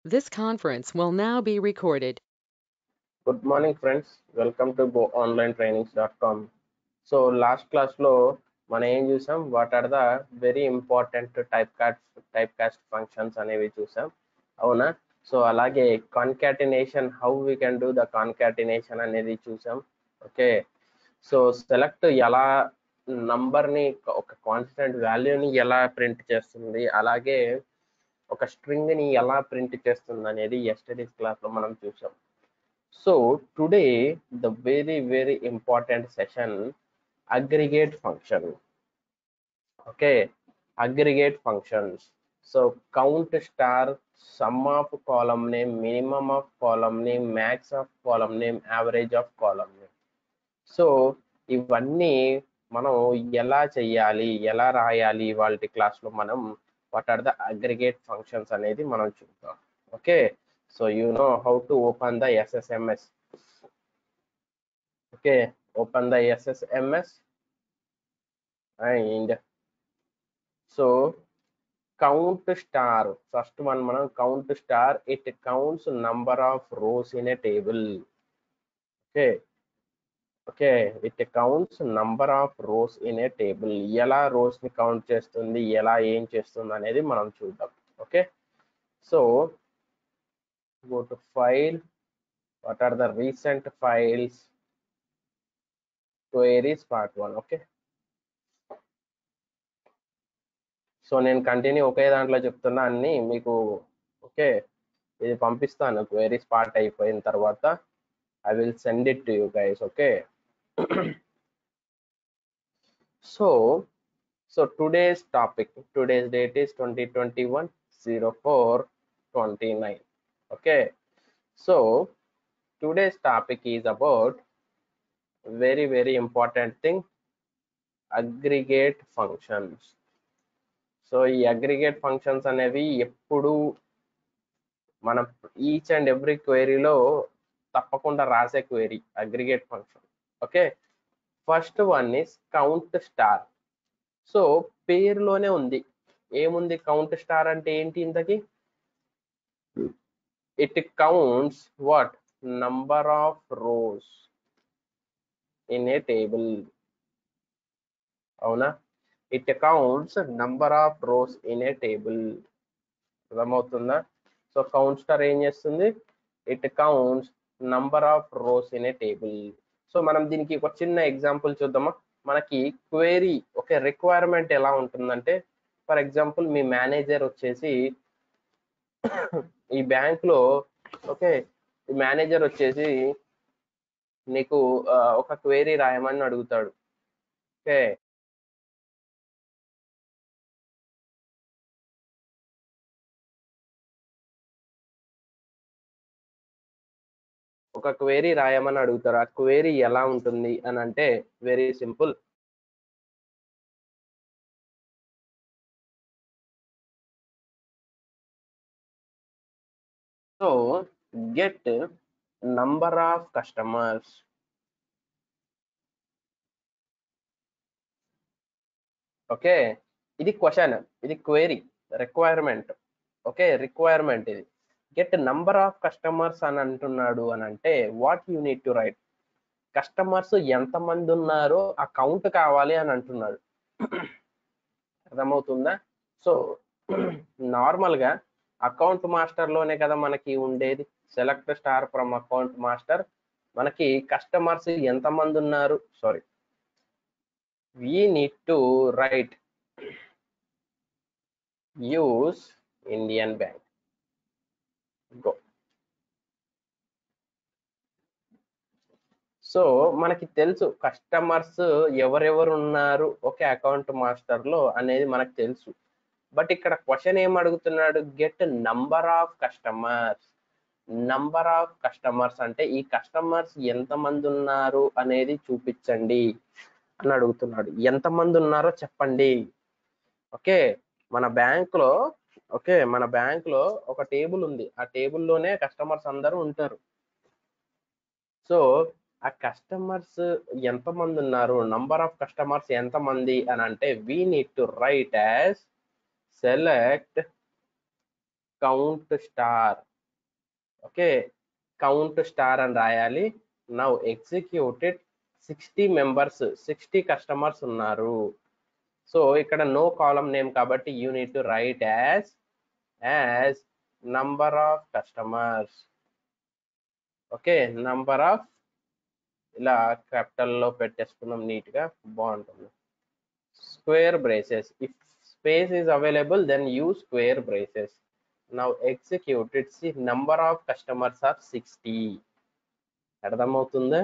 This conference will now be recorded. Good morning friends welcome to go online trainings dot com so last క్లాస్లో మనం ఏం చూసాం what are the very important type cast type cast functions అనేవి చూసాం అవునా so అలాగే concatenation how we can do the concatenation అనేది చూసాం ఓకే సో సెలెక్ట్ ఎలా నంబర్ని ఒక కాన్స్టెంట్ వాల్యూని ఎలా ప్రింట్ చేస్తుంది అలాగే ఒక స్ట్రింగ్ని ఎలా ప్రింట్ చేస్తుంది అనేది ఎస్టడీస్ క్లాస్లో మనం చూసాం So today the very very important session aggregate function. Okay, aggregate functions. So count star sum of column name, minimum of column name, max of column name, average of column name. So ఇవన్నీ మనం ఎలా చెయ్యాలి ఎలా రాయాలి వాళ్ళ క్లాస్లో మనం what are the aggregate functions అనేది మనం చూద్దాం okay so you know how to open the ssms okay open the ssms and so count star first one మనం count star it counts number of rows in a table okay okay it counts number of rows in a table ఎలా rows ని count చేస్తుంది ఎలా ఏం చేస్తుంది అనేది మనం చూద్దాం okay so go to file what are the recent files queries part one okay so నేను కంటిన్యూ ఒకే దాంట్లో చెప్తున్నా అన్ని మీకు ఓకే ఇది పంపిస్తాను క్వైరీస్ పార్ట్ అయిపోయిన తర్వాత I will send it to you guys okay so so today's topic today's date is twenty twenty one zero four twenty nine okay so today's topic is about very very important thing aggregate functions so ఈ aggregate functions అనేవి ఎప్పుడు మనం each and every క్వైరీలో తప్పకుండా రాసే query aggregate function okay first one is count star so పేరులోనే ఉంది ఏముంది కౌంట్ స్టార్ అంటే ఏంటి ఇంతకి it counts what number of rows in a table అవునా it counts number of rows in a table అర్థమవుతుందా సో కౌంట్ స్టార్ ఏం చేస్తుంది it counts number of rows in a table so మనం దీనికి ఒక చిన్న ఎగ్జాంపుల్ చూద్దామా మనకి క్వేరీ ఒక రిక్వైర్మెంట్ ఎలా ఉంటుందంటే ఫర్ ఎగ్జాంపుల్ మీ మేనేజర్ వచ్చేసి ఈ బ్యాంక్ లో ఓకే ఈ మేనేజర్ వచ్చేసి నీకు ఒక క్వేరీ రాయమని అడుగుతాడు ఓకే ఒక క్వేరీ రాయమని అడుగుతారు ఆ క్వేరీ ఎలా ఉంటుంది అని అంటే very simple So get number of customers. Okay ఇది క్వశ్చన్ ఇది క్వైరీ రిక్వైర్మెంట్ ఓకే రిక్వైర్మెంట్ ఇది గెట్ నంబర్ ఆఫ్ కస్టమర్స్ అని అంటున్నాడు అని అంటే what you need to write customers ఎంతమంది ఉన్నారో ఆ కౌంట్ కావాలి అని అంటున్నాడు అర్థమవుతుందా సో నార్మల్గా అకౌంట్ మాస్టర్ లోనే కదా మనకి ఉండేది select star from account master మనకి కస్టమర్స్ ఎంతమంది ఉన్నారు sorry we need to write use Indian bank go so మనకి తెలుసు కస్టమర్స్ ఎవరెవరు ఉన్నారు ఒకే అకౌంట్ మాస్టర్ లో అనేది మనకు తెలుసు బట్ ఇక్కడ క్వశ్చన్ ఏం అడుగుతున్నాడు get number of customers number of customers అంటే ఈ కస్టమర్స్ ఎంతమంది ఉన్నారు అనేది చూపించండి అని అడుగుతున్నాడు ఎంతమంది ఉన్నారో చెప్పండి ఓకే మన బ్యాంక్ లో ఓకే మన బ్యాంక్ లో ఒక టేబుల్ ఉంది ఆ టేబుల్లోనే కస్టమర్స్ అందరూ ఉంటారు సో ఆ కస్టమర్స్ ఎంతమంది ఉన్నారు నంబర్ ఆఫ్ కస్టమర్స్ ఎంతమంది అని అంటే we need to write as select count star okay count star అని రాయాలి now executed sixty members sixty customers ఉన్నారు సో ఇక్కడ నో కాలం నేమ్ కాబట్టి you need to write as as number of customers okay number of ఇలా క్యాపిటల్లో పెట్టేసుకున్నాం నీట్గా బాగుంటుంది square braces if space is available then you square braces now executed see number of customers are sixty అర్థమవుతుందా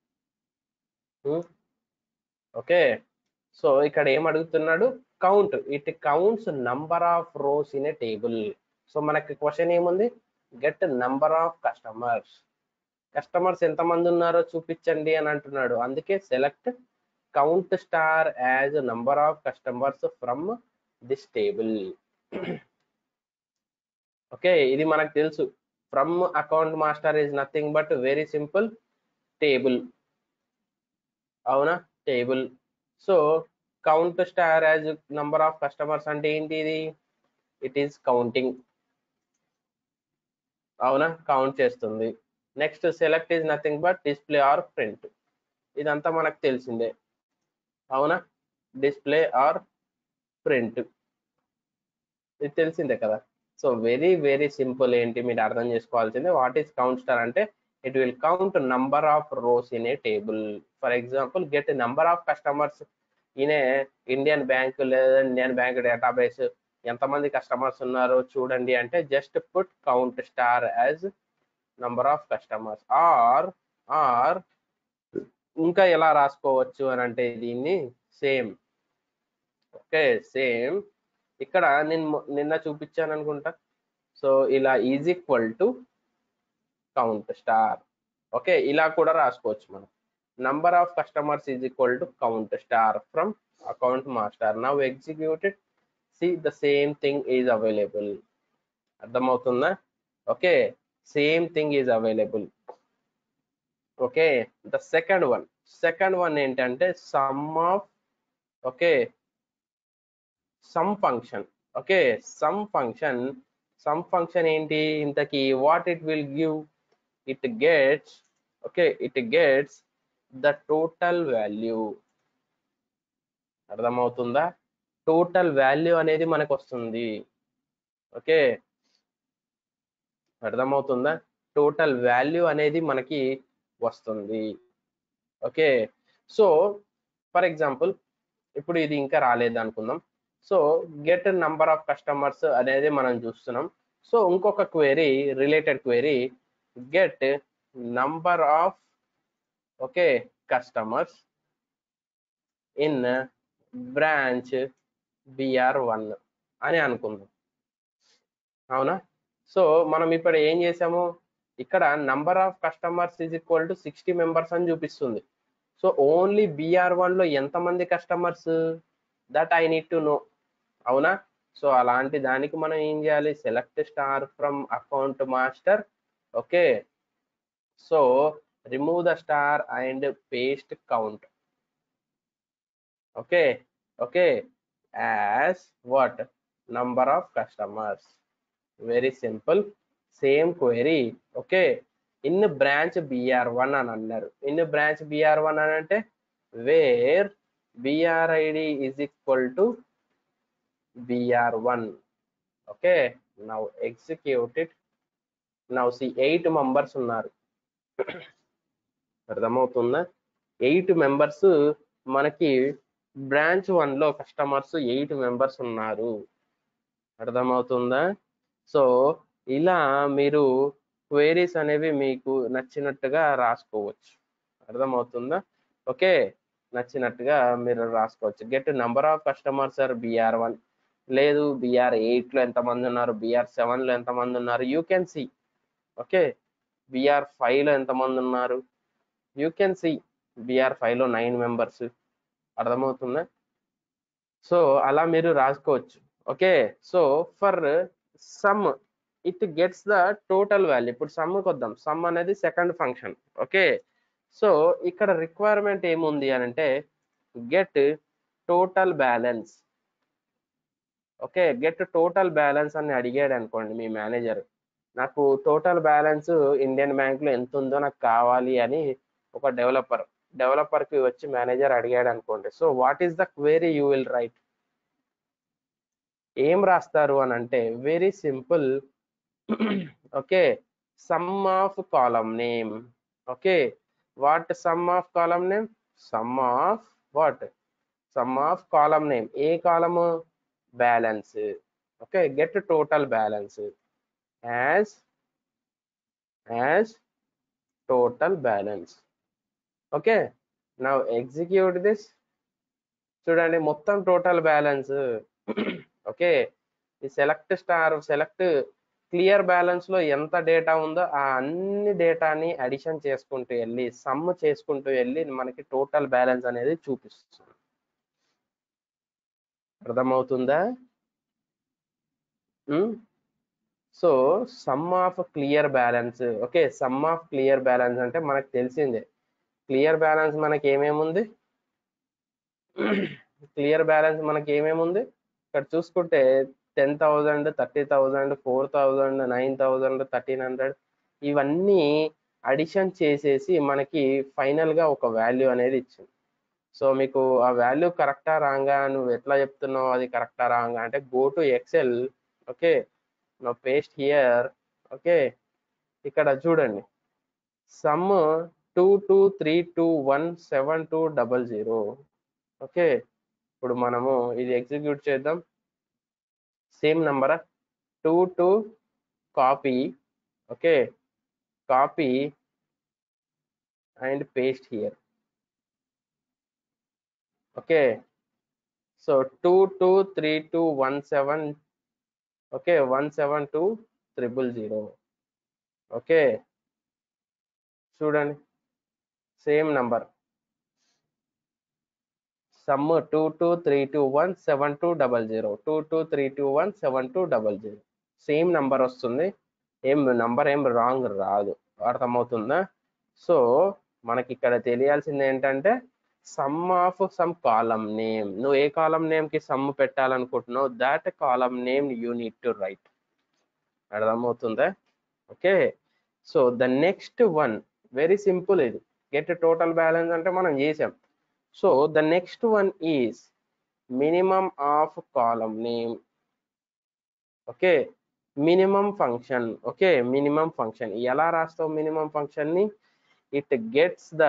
okay so ఇక్కడ ఏం అడుగుతున్నాడు count it counts number of rows in a table so మనకి క్వశ్చన్ ఏముంది get number of customers customers ఎంతమంది ఉన్నారో చూపించండి అని అంటున్నాడు అందుకే select count star as number of customers from this table okay ఇది మనకు తెలుసు from account master is nothing but very simple table అవునా table so count star as number of customers అంటే ఏంటి ఇది ఇట్ ఈస్ కౌంటింగ్ అవునా count చేస్తుంది next select is nothing but display or print ఇదంతా మనకు తెలిసిందే అవునా డిస్ప్లే ఆర్ ప్రింట్ ఇది తెలిసిందే కదా సో వెరీ వెరీ సింపుల్ ఏంటి మీరు అర్థం చేసుకోవాల్సిందే వాట్ ఈస్ కౌంట్ స్టార్ అంటే it will count number of rows in a table for example get number of customers in a Indian bank లేదా ఇండియన్ బ్యాంక్ డేటాబేస్ ఎంతమంది కస్టమర్స్ ఉన్నారో చూడండి అంటే just put count star as number of customers or or ఇంకా ఎలా రాసుకోవచ్చు అని అంటే దీన్ని సేమ్ ఓకే సేమ్ ఇక్కడ నేను నిన్న చూపించాను అనుకుంటా సో ఇలా is equal to count star okay ఇలా కూడా రాసుకోవచ్చు మనం number of customers is equal to count star from account master now executed see the same thing is available అర్థమవుతుందా okay same thing is available okay the second one second one ఏంటంటే sum of okay sum function okay sum function sum function ఏంటి ఇంతకి what it will give it gets okay it gets the total value అర్థమవుతుందా total value అనేది మనకు వస్తుంది okay అర్థమవుతుందా total value అనేది మనకి వస్తుంది ఓకే సో ఫర్ ఎగ్జాంపుల్ ఇప్పుడు ఇది ఇంకా రాలేదు అనుకుందాం so get number of customers అనేది మనం చూస్తున్నాం సో ఇంకొక query related query get number of okay customers in branch BR one అని అనుకుందాం అవునా సో మనం ఇప్పుడు ఏం చేసాము ఇక్కడ number of customers is equal to sixty members అని చూపిస్తుంది సో ఓన్లీ బిఆర్ వన్ లో ఎంతమంది customers that I need to know అవునా సో అలాంటి దానికి మనం ఏం చేయాలి select star from account master okay so remove the star and paste count okay okay as what number of customers very simple same query okay in branch BR one అని అన్నారు in branch BR one అని అంటే where BRID is equal to BR one okay now executed now see eight members ఉన్నారు అర్థమవుతుందా eight members మనకి branch one లో customers eight members ఉన్నారు అర్థమవుతుందా సో ఇలా మీరు క్వేరీస్ అనేవి మీకు నచ్చినట్టుగా రాసుకోవచ్చు అర్థమవుతుందా ఓకే నచ్చినట్టుగా మీరు రాసుకోవచ్చు get number of customers or BR one లేదు బిఆర్ ఎయిట్ లో ఎంతమంది ఉన్నారు బిఆర్ సెవెన్ లో ఎంతమంది ఉన్నారు you can see okay BR five లో ఎంతమంది ఉన్నారు you can see BR five లో నైన్ మెంబర్స్ అర్థమవుతుందా సో అలా మీరు రాసుకోవచ్చు okay so for sum it gets the total value ఇప్పుడు సమ్కి వద్దాం సమ్ అనేది సెకండ్ ఫంక్షన్ ఓకే సో ఇక్కడ రిక్వైర్మెంట్ ఏముంది అని అంటే get total balance okay get total balance అని అడిగాడు అనుకోండి మీ మేనేజర్ నాకు టోటల్ బ్యాలెన్స్ ఇండియన్ బ్యాంక్ లో ఎంత ఉందో నాకు కావాలి అని ఒక డెవలపర్ డెవలపర్ కి వచ్చి మేనేజర్ అడిగాడు అనుకోండి so what is the query you will write ఏం రాస్తారు అని అంటే very simple okay sum of column name okay what sum of column name sum of what sum of column name a column balance okay get total balance as as total balance okay నా execute this చూడండి మొత్తం total balance okay ఈ select star select clear balance లో ఎంత data ఉందో ఆ అన్ని డేటాని అడిషన్ చేసుకుంటూ వెళ్ళి సమ్ చేసుకుంటూ వెళ్ళి మనకి టోటల్ బ్యాలెన్స్ అనేది చూపిస్తుంది అర్థమవుతుందా so sum of clear balance okay sum of clear balance అంటే మనకు తెలిసిందే క్లియర్ బ్యాలెన్స్ మనకి ఏమేమి ఉంది క్లియర్ బ్యాలెన్స్ మనకి ఏమేమి ఉంది ఇక్కడ చూసుకుంటే ten thousand thirty thousand four thousand nine thousand thirteen hundred ఇవన్నీ అడిషన్ చేసేసి మనకి ఫైనల్ గా ఒక వాల్యూ అనేది ఇచ్చింది సో మీకు ఆ వాల్యూ కరెక్టా రాంగా నువ్వు ఎట్లా చెప్తున్నావు అది కరెక్టా రాంగా అంటే go to excel okay no paste here okay ఇక్కడ చూడండి sum two two three two one seven two double zero okay ఇప్పుడు మనము ఇది ఎగ్జిక్యూట్ చేద్దాం same number two two copy okay copy and paste here okay so two two three two one seven okay one seven two triple zero okay చూడండి same number sum two two three two one seven two double zero two two three two one seven two double zero same number వస్తుంది ఏం number ఏం wrong రాదు అర్థమవుతుందా so మనకి ఇక్కడ తెలియాల్సింది ఏంటంటే sum of some column name నువ్వు ఏ కాలం నేమ్ కి సమ్ పెట్టాలనుకుంటున్నావు that column name you need to write అర్థమవుతుందా okay so the next one very simple ఇది గెట్ టోటల్ బ్యాలెన్స్ అంటే మనం చేసాం so the next one is minimum of column name okay minimum function okay minimum function ఎలా రాస్తావు minimum function ని it gets the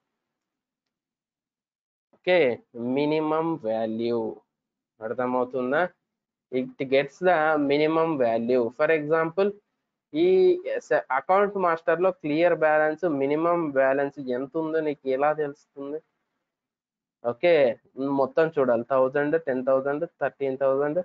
okay minimum value అర్థమవుతుందా it gets the minimum value for example ఈ account master లో clear balance minimum balance ఎంత ఉందో నీకు ఎలా తెలుస్తుంది ఓకే మొత్తం చూడాలి thousand ten thousand thirteen thousand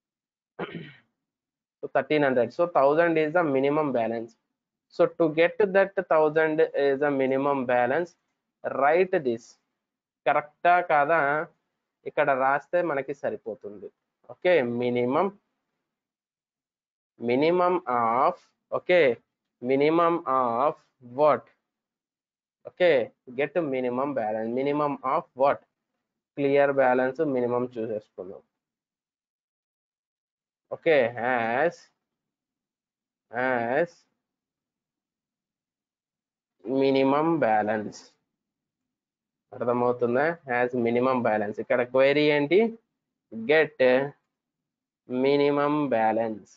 so thirteen hundred so thousand is the minimum balance so to get that thousand is the minimum balance right this కరెక్టా కాదా ఇక్కడ రాస్తే మనకి సరిపోతుంది okay minimum minimum of okay minimum of what okay get minimum balance minimum of what clear balance minimum చూసేసుకుందాం okay has has minimum balance అర్థమవుతుందా has minimum balance ఇక్కడ query ఏంటి గెట్ మినిమం బ్యాలెన్స్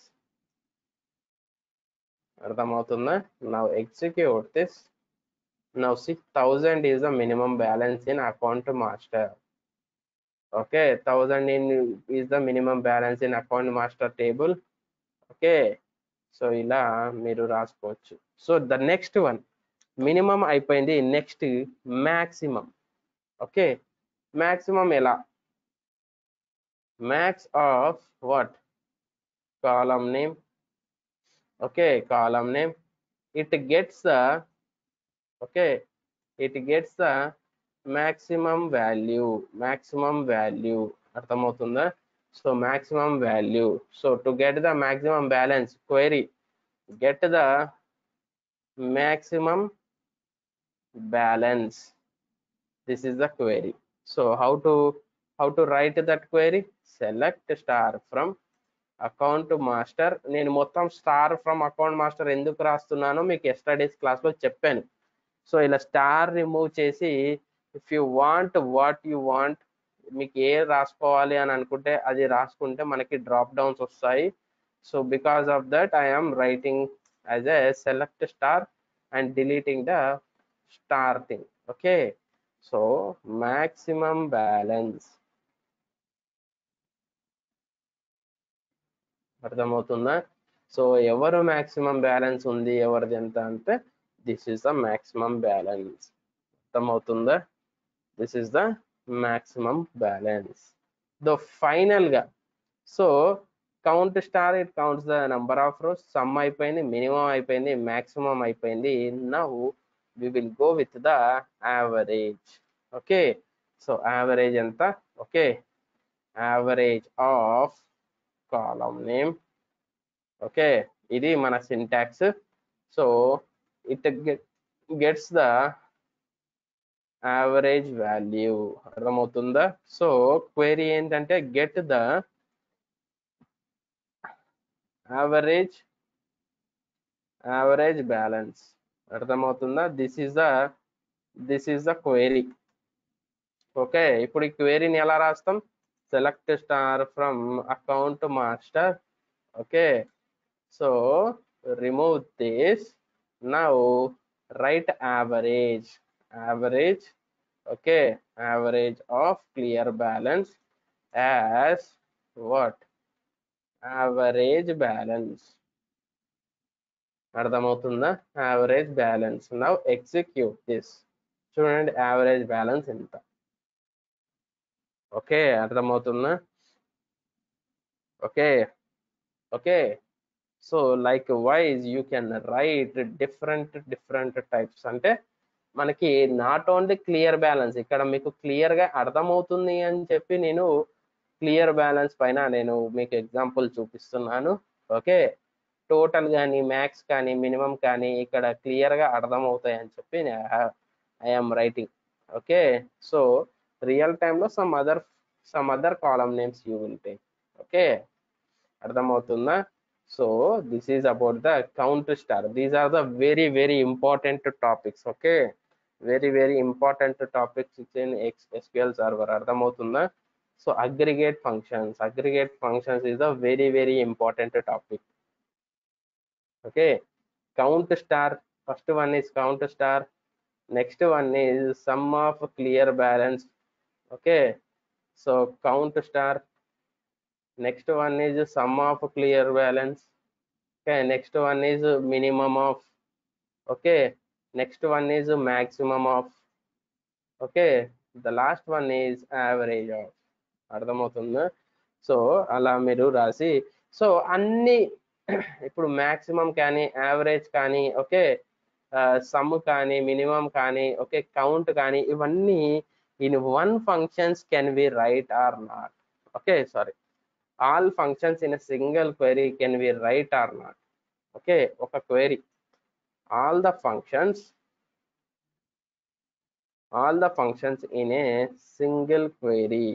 అర్థమవుతుందా now execute this now see 1000 is the minimum balance in account master okay 1000 in is the minimum balance in account master table okay so ఇలా మీరు రాసుకోవచ్చు so the next one minimum అయిపోయింది next maximum okay maximum ఎలా max of what column name okay column name it gets the okay it gets the maximum value maximum value అర్థమవుతుందా సో maximum value so to get the maximum balance query get the maximum balance this is the query so how to how to write that query select star from account master నేను మొత్తం star from account master ఎందుకు రాస్తున్నానో మీకు yesterday's క్లాస్లో చెప్పాను so ఇలా star remove చేసి if you want what you want మీకు ఏ రాసుకోవాలి అని అనుకుంటే అది రాసుకుంటే మనకి డ్రాప్ డౌన్స్ వస్తాయి so because of that I'm writing as a select star and deleting the star thing okay so maximum balance అర్థమవుతుందా సో ఎవరు మాక్సిమం బ్యాలెన్స్ ఉంది ఎవరిది ఎంత అంటే this is the maximum balance అర్థమవుతుందా this is the maximum balance the final గా so count star it counts the number of rows sum అయిపోయింది మినిమం అయిపోయింది మాక్సిమం అయిపోయింది now we will go with the average okay so average ఎంత okay average of column name okay ఇది మన syntax so it gets the average value అర్థమవుతుందా so query ఏంటంటే get the average average balance అర్థమవుతుందా this is the this is the query okay ఇప్పుడు ఈ క్వైరీని ఎలా రాస్తాం select star from account master okay so remove this now right average average okay average of clear balance as what average balance అర్థమవుతుందా average balance now execute this చూడండి average balance ఎంత okay అర్థమవుతుందా okay okay so likewise you can write different different types అంటే మనకి not only clear balance ఇక్కడ మీకు clear గా అర్థమవుతుంది అని చెప్పి నేను క్లియర్ బ్యాలెన్స్ పైన నేను మీకు ఎగ్జాంపుల్ చూపిస్తున్నాను ఓకే టోటల్ కానీ మ్యాక్స్ కానీ మినిమం కానీ ఇక్కడ క్లియర్ గా అర్థమవుతాయి అని చెప్పి I'm writing okay so real టైంలో some other some other column names you will take okay అర్థమవుతుందా so this is about the count star these are the very very important topics okay very very important topics in SQL server అర్థమవుతుందా so aggregate functions aggregate functions is a very very important topic okay count star first one is count star next one is sum of clear balance okay so count star next one is sum of clear balance okay next one is minimum of okay next one is maximum of okay the last one is average of అర్థమవుతుందా so అలా మీరు రాసి so అన్ని ఇప్పుడు maximum కానీ average కానీ okay sum కానీ minimum కానీ ఓకే కౌంట్ కానీ ఇవన్నీ in one functions can be write or not okay sorry all functions in single query can be write or not okay ఒక query all the functions all the functions in a single query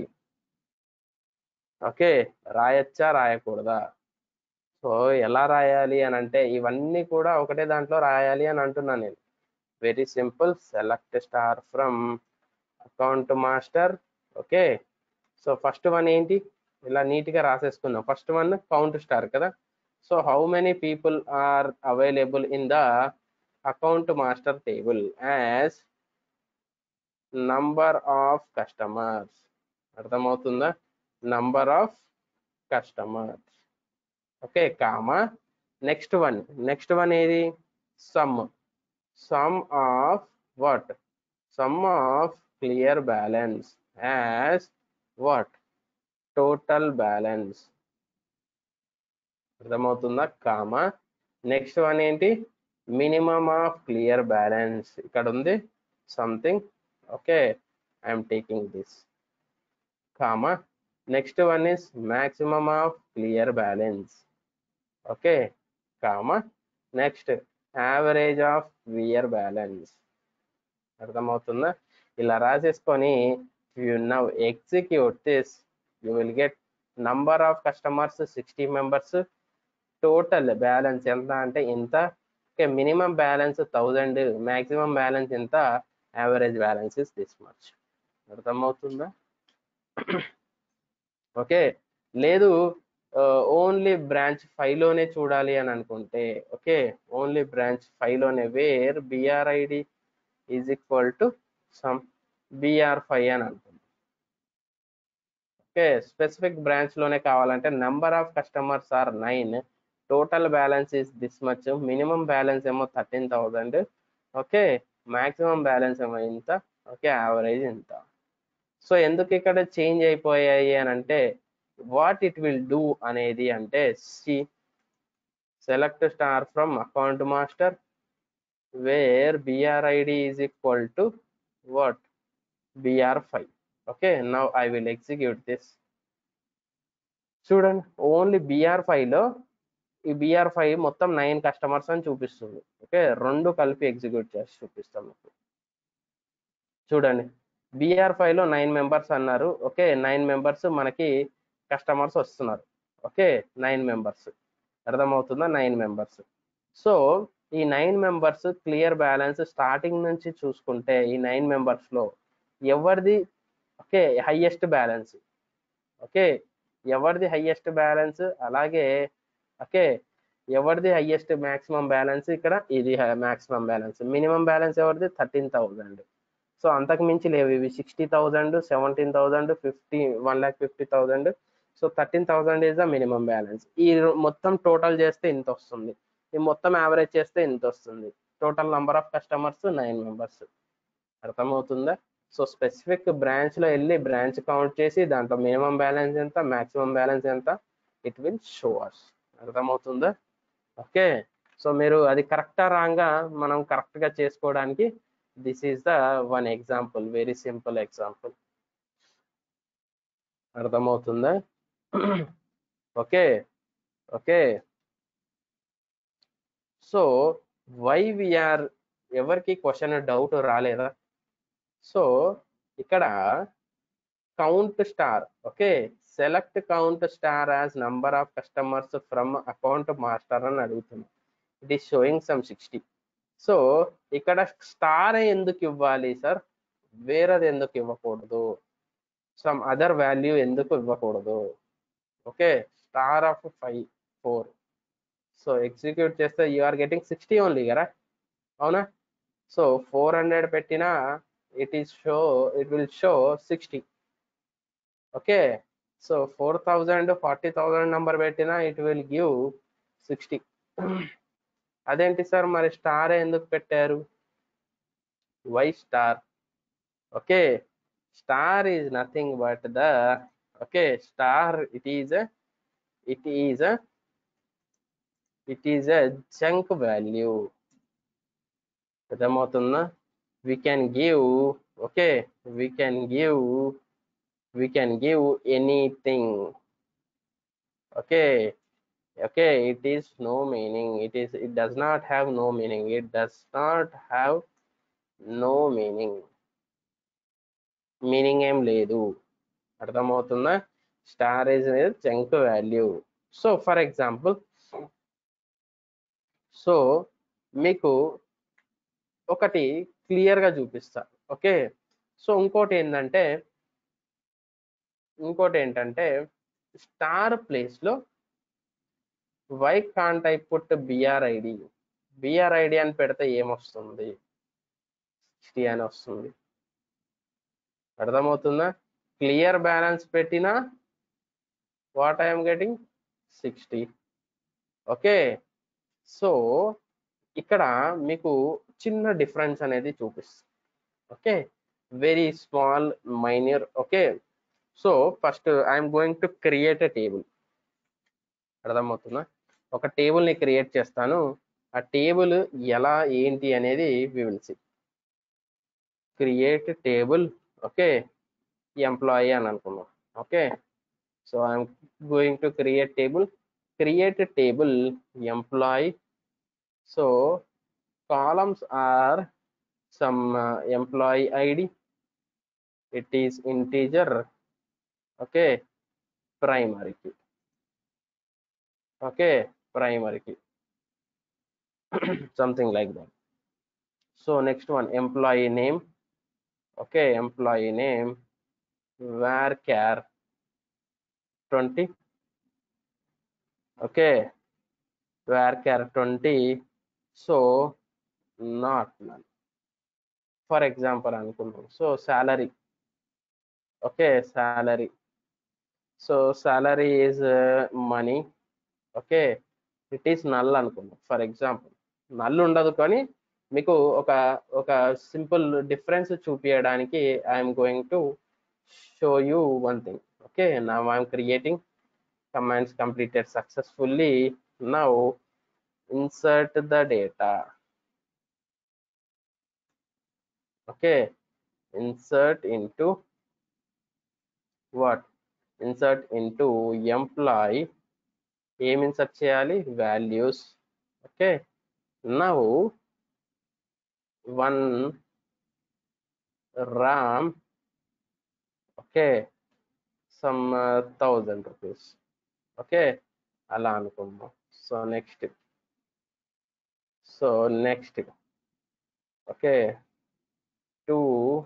okay రాయచ్చా రాయకూడదా so ఎలా రాయాలి అని అంటే ఇవన్నీ కూడా ఒకటే దాంట్లో రాయాలి అని అంటున్నాను నేను very simple select star from account master okay so first one ఏంటి ఇలా నీట్గా రాసేసుకుందాం ఫస్ట్ వన్ కౌంట్ స్టార్ కదా so how many people are available in the account master table as number of customers అర్థమవుతుందా number of customers okay comma next one next one ఏది sum sum of what sum of clear balance as what total balance అర్థమవుతుందా comma next one ఏంటి minimum of clear balance ఇక్కడ ఉంది something okay I'm taking this comma next one is maximum of clear balance okay comma next average of clear balance అర్థమవుతుందా ఇలా రాసేసుకొని you now execute this you will get number of customers sixty members total balance ఎంత అంటే ఇంత okay minimum balance thousand maximum balance ఎంత average balance is this much అర్థమవుతుందా okay లేదు only branch లోనే చూడాలి అని అనుకుంటే ఓకే ఓన్లీ బ్రాంచ్ లోనే where BRID is equal to some BR five అని అనుకుంది ఓకే స్పెసిఫిక్ బ్రాంచ్ లోనే కావాలంటే number of customers are nine total balance is this much minimum balance ఏమో thirteen thousand okay maximum balance ఏమో ఇంత okay average ఇంత so ఎందుకు ఇక్కడ చేంజ్ అయిపోయాయి అని అంటే వాట్ ఇట్ విల్ డూ అనేది అంటే సి select star from account master where BRID is equal to what BR five okay now I will execute this చూడండి ఓన్లీ బిఆర్ లో ఈ బిఆర్ ఫైవ్ మొత్తం నైన్ కస్టమర్స్ అని చూపిస్తుంది ఓకే రెండు కలిపి ఎగ్జిక్యూట్ చేసి చూపిస్తాం మీకు చూడండి బిఆర్ లో నైన్ మెంబర్స్ అన్నారు ఓకే నైన్ మెంబర్స్ మనకి కస్టమర్స్ వస్తున్నారు ఓకే నైన్ మెంబర్స్ అర్థమవుతుందా నైన్ మెంబర్స్ సో ఈ nine members clear balance starting నుంచి చూసుకుంటే ఈ నైన్ మెంబర్స్ లో ఎవరిది ఓకే హైయెస్ట్ బ్యాలెన్స్ ఓకే ఎవరిది హైయెస్ట్ బ్యాలెన్స్ అలాగే ఓకే ఎవరిది హైయెస్ట్ మాక్సిమం బ్యాలెన్స్ ఇక్కడ ఇది మాక్సిమం బ్యాలెన్స్ మినిమం బ్యాలెన్స్ ఎవరిది థర్టీన్ థౌజండ్ సో అంతకు మించి లేవు ఇవి sixty thousand seventeen thousand fifty one lakh fifty thousand so thirteen thousand is the minimum balance ఈ మొత్తం టోటల్ చేస్తే ఇంత వస్తుంది ఈ మొత్తం యావరేజ్ చేస్తే ఇంత వస్తుంది total number of customers nine members అర్థమవుతుందా సో స్పెసిఫిక్ బ్రాంచ్ లో వెళ్ళి బ్రాంచ్ కౌంట్ చేసి దాంట్లో మినిమం బ్యాలెన్స్ ఎంత మాక్సిమం బ్యాలెన్స్ ఎంత ఇట్ విల్ షో అస్ అర్థమవుతుందా ఓకే సో మీరు అది కరెక్టా రాంగా మనం కరెక్ట్ గా చేసుకోవడానికి this is the one example very simple example అర్థమవుతుందా okay okay so why we are ఎవరికి క్వశ్చన్ డౌట్ రాలేదా సో ఇక్కడ count star okay select count star as number of customers from account master అని అడుగుతుంది it is showing some sixty so ఇక్కడ star ఎందుకు ఇవ్వాలి sir వేరేది ఎందుకు ఇవ్వకూడదు సమ్ అదర్ వాల్యూ ఎందుకు ఇవ్వకూడదు okay star of five four so execute చేస్తే you are getting sixty only కదా అవునా సో ఫోర్ హండ్రెడ్ పెట్టినా it is show it will show sixty okay so four thousand forty thousand number పెట్టినా it will give sixty అదేంటి sir మరి star ఎందుకు పెట్టారు why star okay star is nothing but the okay star it is it is it is a junk value అర్థమవుతుందా we can give okay we can give we can give anything okay okay it is no meaning it is it does not have no meaning it does not have no meaning meaning ఏం లేదు అర్థమవుతుందా star is junk value so for example so మీకు ఒకటి క్లియర్గా చూపిస్తా okay so ఇంకోటి ఏంటంటే ఇంకోటి ఏంటంటే స్టార్ ప్లేస్లో why can't I put BRID BRID అని పెడితే ఏమొస్తుంది సిక్స్టీ అని వస్తుంది అర్థమవుతుందా క్లియర్ బ్యాలెన్స్ పెట్టినా what I'm getting sixty okay so ఇక్కడ మీకు చిన్న డిఫరెన్స్ అనేది చూపిస్తుంది okay very small minor okay so first I'm going to create a table అర్థమవుతుందా ఒక టేబుల్ని క్రియేట్ చేస్తాను ఆ టేబుల్ ఎలా ఏంటి అనేది we will see create table okay employee అని అనుకున్నాం okay so I'm going to create table create table employee so columns are some uh, employee id it is integer okay primary key okay primary key something like that so next one employee name okay employee name varchar twenty okay varchar twenty so not null for example అనుకుంటాం so salary okay salary so salary is money okay it is null అనుకుందాం for example null ఉండదు కానీ మీకు ఒక ఒక simple difference చూపించడానికి I'm going to show you one thing okay నా I'm creating commands completed successfully now insert the data okay insert into what insert into employee ఏం insert చేయాలి values okay now one Ram okay some thousand rupees okay అలా అనుకుందాం so next so next okay two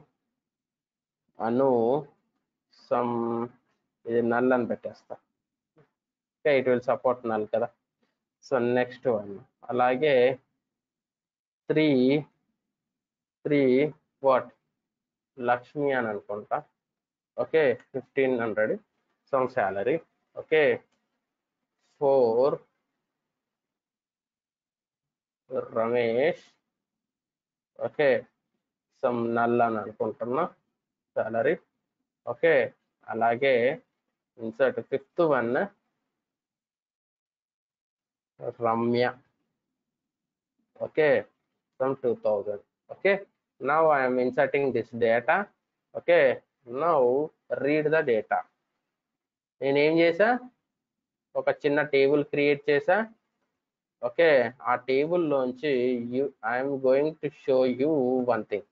Anu some ఇది null అని పెట్టేస్తా okay it will support null కదా so next one అలాగే three three what Lakshmi అని అనుకుంటా okay fifteen hundred some salary okay four Ramesh okay some null అని అనుకుంటున్నా సాలరీ ఓకే అలాగే insert fifth one Ramya okay some two thousand okay now I'm inserting this data okay now read the data నేనేం చేసా ఒక చిన్న table create చేసా okay ఆ టేబుల్లోంచి you I'm going to show you one thing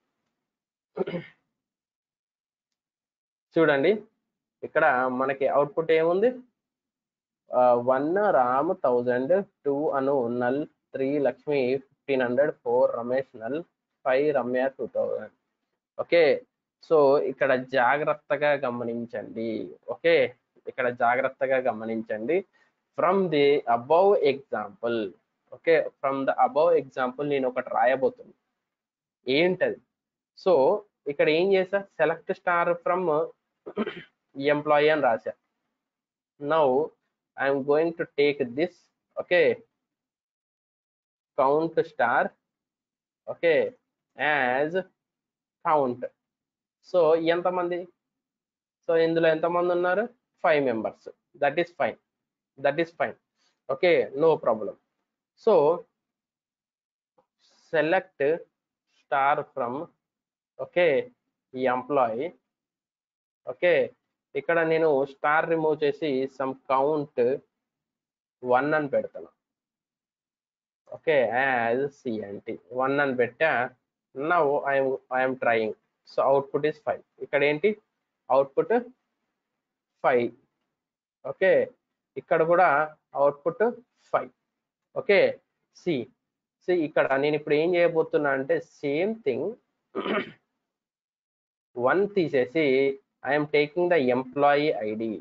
చూడండి ఇక్కడ మనకి అవుట్పుట్ ఏముంది one Ram thousand two Anu null three Lakshmi fifteen hundred four Ramesh null five Ramya two thousand okay so ఇక్కడ జాగ్రత్తగా గమనించండి ఓకే ఇక్కడ జాగ్రత్తగా గమనించండి from the above example okay from the above example నేను ఒకటి రాయబోతుంది ఏంటది సో ఇక్కడ ఏం చేసా సెలెక్ట్ స్టార్ ఫ్రమ్ ఎంప్లాయీ అని రాశా now I'm going to take this okay count star okay as count so ఎంతమంది సో ఇందులో ఎంతమంది ఉన్నారు five members that is fine that is fine okay no problem so select star from okay ఈ employee okay ఇక్కడ నేను star remove చేసి sum count one అని పెడతాను ఓకే యాజ్ సిఎన్టీ వన్ అని పెట్టా now I'm I'm trying so output is five ఇక్కడ ఏంటి అవుట్పుట్ ఫైవ్ ఓకే ఇక్కడ కూడా output five okay see see ఇక్కడ నేను ఇప్పుడు ఏం చేయబోతున్నా అంటే సేమ్ థింగ్ వన్ తీసేసి I'm taking the employee ID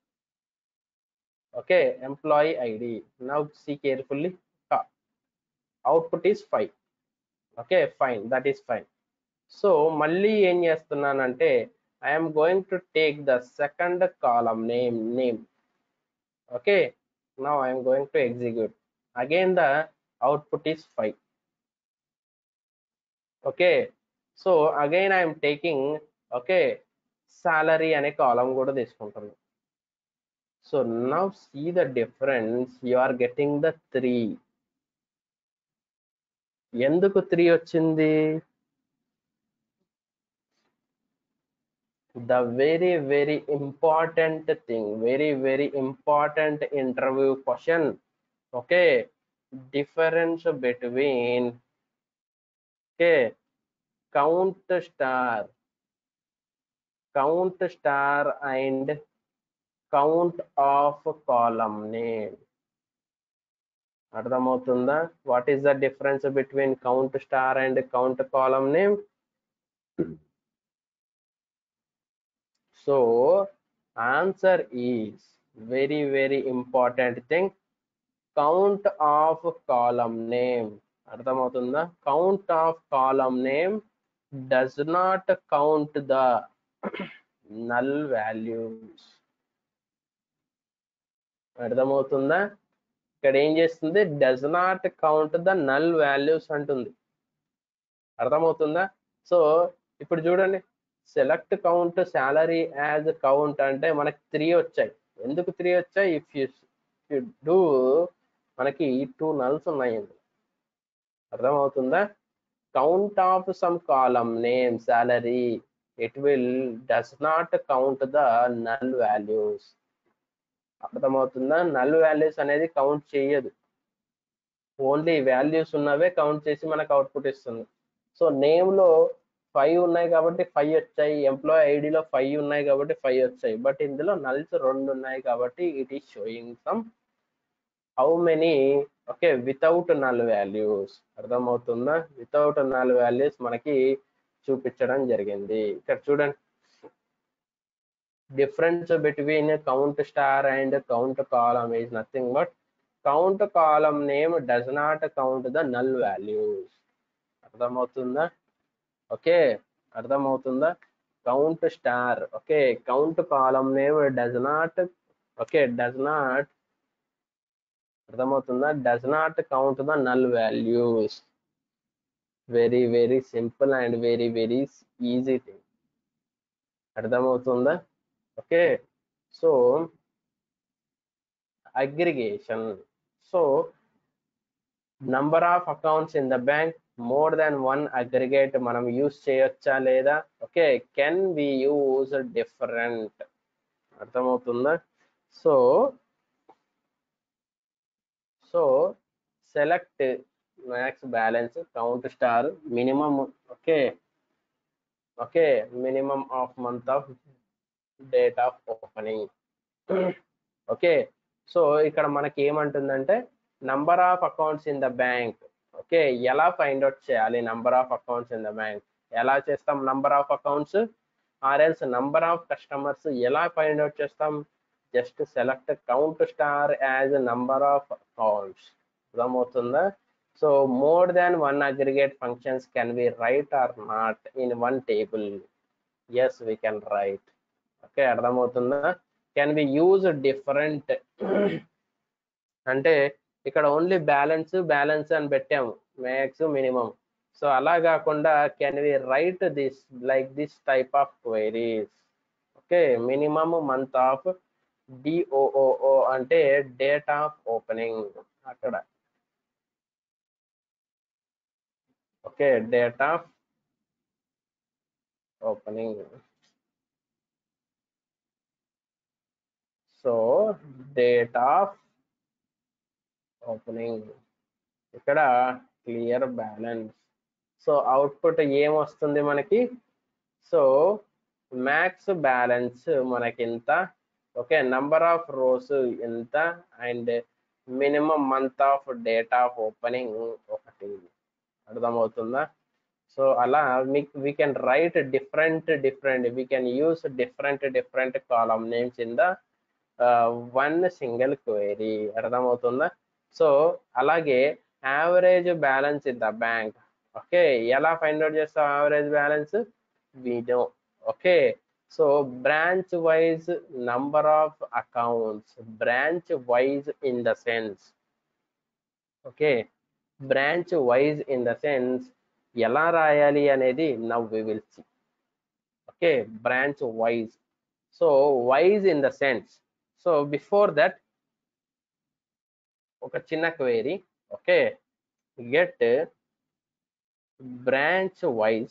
okay employee ID now see carefully output is five okay fine that is fine so మళ్ళీ ఏం చేస్తున్నానంటే I'm going to take the second column name name okay now i am going to execute again the output is 5 okay so again i am taking okay salary అనే కాలం కూడా తీసుకుంటాను so now see the difference you are getting the three ఎందుకు three వచ్చింది the very very important thing very very important interview question okay difference between okay count star count star and count of column name అర్థమవుతుందా what is the difference between count star and count column name so answer is very very important thing count of column name అర్థమవుతుందా count of column name does not count the null values అర్థమవుతుందా ఇక్కడ ఏం చేస్తుంది does not count the null values అంటుంది అర్థమవుతుందా సో ఇప్పుడు చూడండి select count salary as count అంటే మనకి త్రీ వచ్చాయి ఎందుకు త్రీ వచ్చాయి ఇఫ్ యూ డూ మనకి టూ నల్స్ ఉన్నాయి అర్థమవుతుందా count of sum column name salary it will does not count the null values అర్థమవుతుందా నల్ వాల్యూస్ అనేది కౌంట్ చేయదు ఓన్లీ వాల్యూస్ ఉన్నవే కౌంట్ చేసి మనకు అవుట్పుట్ ఇస్తుంది సో నేమ్ లో ఫైవ్ ఉన్నాయి కాబట్టి ఫైవ్ వచ్చాయి ఎంప్లాయ్ ఐడిలో ఫైవ్ ఉన్నాయి కాబట్టి ఫైవ్ వచ్చాయి బట్ ఇందులో నల్స్ రెండు ఉన్నాయి కాబట్టి it is showing sum how many okay without null values అర్థమవుతుందా వితౌట్ నల్ వాల్యూస్ మనకి చూపించడం జరిగింది ఇక్కడ చూడండి difference between count star and count column is nothing but count column name does not count the null values అర్థమవుతుందా okay అర్థమవుతుందా count star okay count column name does not okay does not అర్థమవుతుందా does not count the null values very very simple and very very easy thing అర్థమవుతుందా okay so aggregation so number of accounts in the bank more than one aggregate మనం use చేయొచ్చా లేదా okay can be use different అర్థమవుతుందా so so select max balance count star minimum okay okay minimum of month of date of opening okay so ఇక్కడ మనకి ఏమంటుందంటే number of accounts in the bank okay ఎలా find out చేయాలి number of accounts in the bank ఎలా చేస్తాం number of accounts ఆర్ఎల్స్ number of customers ఎలా find out చేస్తాం just select count star as number of accounts అర్థమవుతుందా so more than one aggregate functions can be write or not in one table yes we can write okay అర్థమవుతుందా can be use different అంటే ఇక్కడ only balance balance అని పెట్టాము max minimum so అలా కాకుండా can we write this like this type of queries okay minimum month of డిఓఓఓ అంటే date of opening అక్కడ okay date of opening so date of opening ఇక్కడ క్లియర్ బ్యాలెన్స్ సో అవుట్పుట్ ఏం వస్తుంది మనకి so max balance మనకి ఎంత okay number of rows ఎంత and minimum month of date of opening ఒకటి అర్థమవుతుందా సో అలా మీకు we can write different different we can use different different column names in the one single query అర్థమవుతుందా so అలాగే average balance in the bank okay ఎలా find out చేస్తాం average balance video okay so branch wise number of accounts branch wise in the sense okay branch wise in the sense ఎలా రాయాలి అనేది now we will see okay branch wise so wise in the sense so before that ఒక చిన్న query okay get branch wise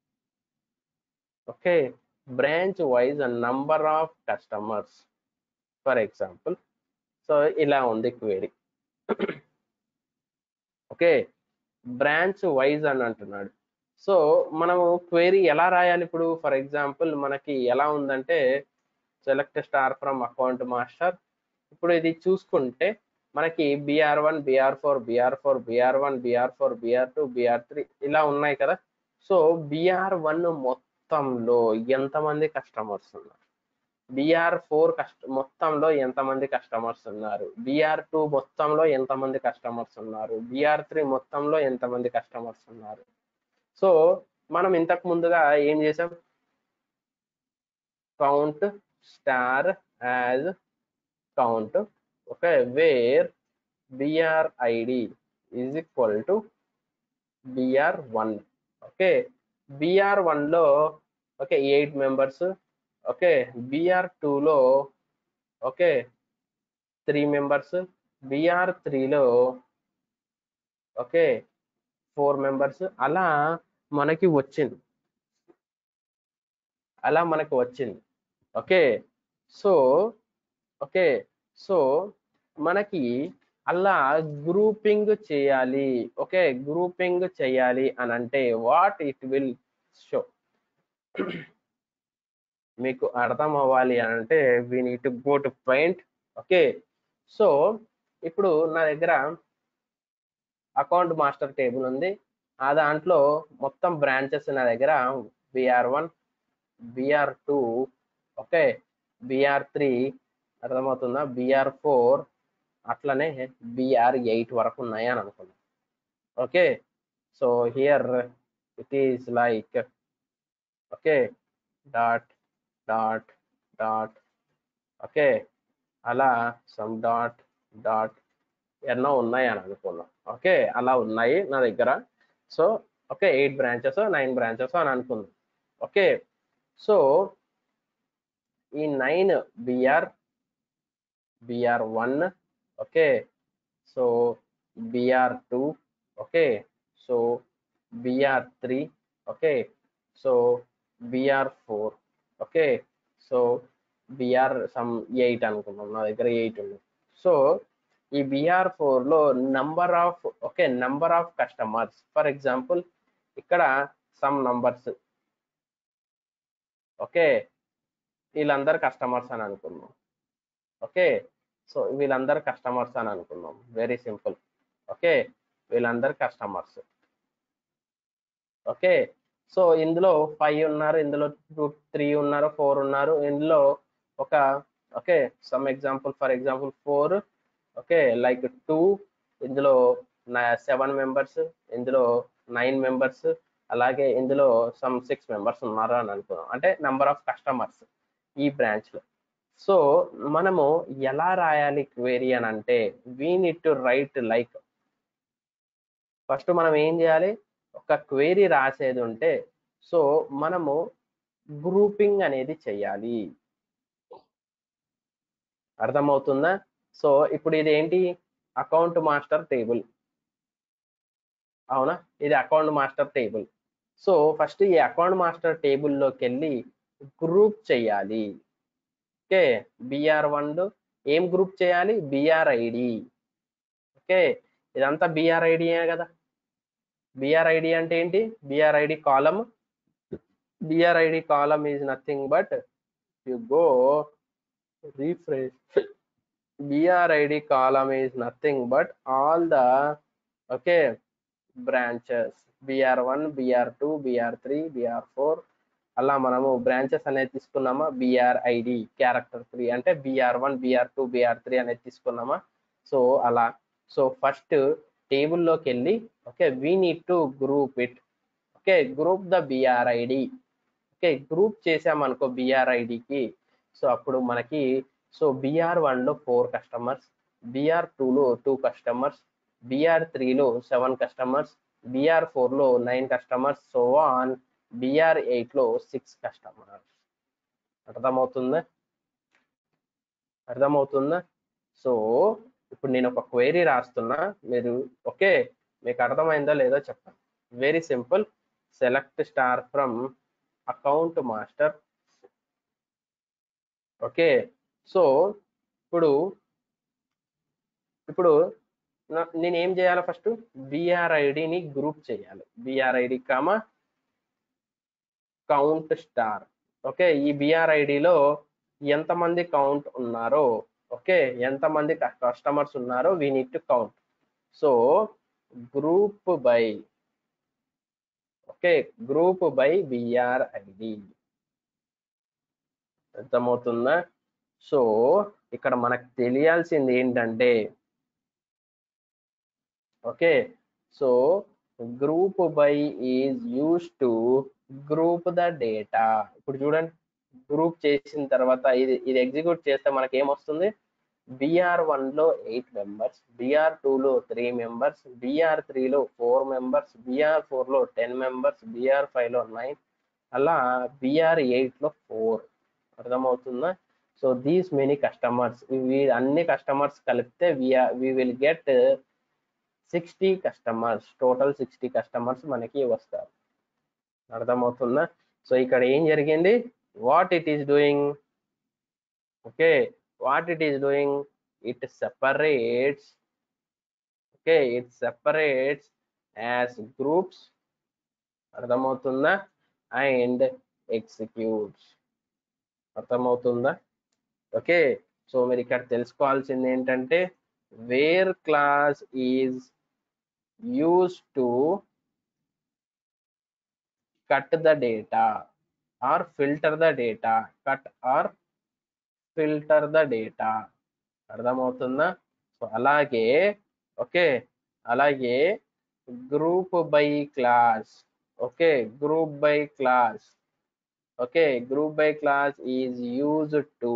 okay branch wise number of customers for example so ఇలా ఉంది query okay branch wise అని అంటున్నాడు so మనము query ఎలా రాయాలి ఇప్పుడు ఫర్ ఎగ్జాంపుల్ మనకి ఎలా ఉందంటే select star from account master ఇప్పుడు ఇది చూసుకుంటే మనకి BR one BR four BR four BR one BR four BR two BR three ఇలా ఉన్నాయి కదా సో బిఆర్ వన్ మొత్తంలో ఎంతమంది కస్టమర్స్ ఉన్నారు బిఆర్ ఫోర్ కస్ట మొత్తంలో ఎంతమంది కస్టమర్స్ ఉన్నారు బిఆర్ టూ మొత్తంలో ఎంతమంది కస్టమర్స్ ఉన్నారు బిఆర్ త్రీ మొత్తంలో ఎంతమంది కస్టమర్స్ ఉన్నారు సో మనం ఇంతకు ముందుగా ఏం చేసాం count star as count okay where BR ID is equal to BR one okay BR వన్లో okay eight members okay BR టూలో ఓకే త్రీ మెంబర్స్ బిఆర్ త్రీలో ఓకే ఫోర్ మెంబర్స్ అలా మనకి వచ్చింది అలా మనకి వచ్చింది ఓకే సో ఓకే సో మనకి అలా గ్రూపింగ్ చేయాలి ఓకే గ్రూపింగ్ చేయాలి అని అంటే వాట్ ఇట్ విల్ షో మీకు అర్థం అవ్వాలి అని అంటే we need to go to point okay so ఇప్పుడు నా దగ్గర అకౌంట్ మాస్టర్ టేబుల్ ఉంది ఆ దాంట్లో మొత్తం బ్రాంచెస్ నా దగ్గర BR one BR two okay BR three అర్థమవుతుందా బిఆర్ ఫోర్ అట్లనే బిఆర్ ఎయిట్ వరకు ఉన్నాయి అని అనుకున్నాం okay so here it is like okay dot dot dot okay అలా సమ్ డాట్ డాట్ ఎన్నో ఉన్నాయి అని అనుకున్నాం ఓకే అలా ఉన్నాయి నా దగ్గర so okay eight branches nine branches అని అనుకుందాం ఓకే సో ఈ nine BR BR one okay so BR two okay so BR three okay so BR four okay so BR sum eight అనుకున్నాం నా దగ్గర ఎయిట్ ఉంది సో ఈ BR ఫోర్లో number of okay number of customers for example ఇక్కడ sum numbers okay వీళ్ళందరు customers అని అనుకున్నాం ఓకే సో వీళ్ళందరు కస్టమర్స్ అని అనుకున్నాం వెరీ సింపుల్ ఓకే వీళ్ళందరు కస్టమర్స్ ఓకే సో ఇందులో ఫైవ్ ఉన్నారు ఇందులో టూ త్రీ ఉన్నారు ఫోర్ ఉన్నారు ఇందులో ఒక okay sum example for example four okay like two ఇందులో సెవెన్ మెంబర్స్ ఇందులో నైన్ మెంబర్స్ అలాగే ఇందులో సమ్ సిక్స్ మెంబర్స్ ఉన్నారు అని అనుకున్నాం అంటే నెంబర్ ఆఫ్ కస్టమర్స్ ఈ బ్రాంచ్ లో సో మనము ఎలా రాయాలి క్వేరీ అని అంటే we need to write like first మనం ఏం చేయాలి ఒక క్వేరీ రాసేది ఉంటే సో మనము గ్రూపింగ్ అనేది చేయాలి అర్థమవుతుందా సో ఇప్పుడు ఇది ఏంటి అకౌంట్ మాస్టర్ టేబుల్ అవునా ఇది account master table so first ఈ అకౌంట్ మాస్టర్ టేబుల్లోకి వెళ్ళి గ్రూప్ చేయాలి ఓకే బిఆర్ వన్ ఏం గ్రూప్ చేయాలి బిఆర్ ఐడి ఓకే ఇదంతా బిఆర్ ఐడియే కదా బిఆర్ ఐడి అంటే ఏంటి BR ID column BR ID column is nothing but you go refresh BRID column is nothing but all the okay branches BR1, BR2, BR3, BR4 అలా మనము బ్రాంచెస్ అనేది తీసుకున్నామా బిఆర్ఐడి క్యారెక్టర్ త్రీ అంటే BR one BR two BR three అనేది తీసుకున్నామా so అలా so first టేబుల్లోకి వెళ్ళి okay we need to group it okay group the BRID okay group చేసామనుకో బిఆర్ఐడికి సో అప్పుడు మనకి సో బిఆర్ వన్లో ఫోర్ కస్టమర్స్ బిఆర్ టూలో టూ కస్టమర్స్ బిఆర్ త్రీలో సెవెన్ కస్టమర్స్ బిఆర్ ఫోర్లో nine customers so on BR ఎయిట్లో సిక్స్ కస్టమర్స్ అర్థమవుతుందా అర్థమవుతుందా సో ఇప్పుడు నేను ఒక క్వైరీ రాస్తున్నా మీరు ఓకే మీకు అర్థమైందో లేదో చెప్పండి very simple select star from account master okay so ఇప్పుడు ఇప్పుడు నా- నేను ఏం చేయాలి ఫస్ట్ బిఆర్ఐడిని గ్రూప్ చేయాలి BRID comma count star okay ఈ బిఆర్ఐడిలో ఎంతమంది కౌంట్ ఉన్నారో ఓకే ఎంతమంది కస్టమర్స్ ఉన్నారో we need to count so group by okay group by BR ID అర్థమవుతుందా సో ఇక్కడ మనకు తెలియాల్సింది ఏంటంటే okay so group by is use to group the data ఇప్పుడు చూడండి గ్రూప్ చేసిన తర్వాత ఇది ఇది ఎగ్జిక్యూట్ చేస్తే మనకి ఏమొస్తుంది బిఆర్ లో ఎయిట్ మెంబర్స్ బిఆర్ లో త్రీ మెంబర్స్ బిఆర్ లో ఫోర్ మెంబర్స్ బిఆర్ లో టెన్ మెంబర్స్ బిఆర్ లో నైన్ అలా బిఆర్ లో ఫోర్ అర్థమవుతుందా సో దీస్ మెనీ కస్టమర్స్ ఇవి అన్ని కస్టమర్స్ కలిపితే we will get sixty customers total sixty customers మనకి వస్తారు అర్థమవుతుందా సో ఇక్కడ ఏం జరిగింది what it is doing okay what it is doing it separates okay it separates as groups అర్థమవుతుందా అండ్ ఎగ్జిక్యూట్స్ అర్థమవుతుందా ఓకే సో మీరు ఇక్కడ తెలుసుకోవాల్సింది ఏంటంటే where clause is use to cut the data or filter the data cut or filter the data అర్థమవుతుందా so అలాగే okay అలాగే group by clause okay group by clause okay group by clause is used to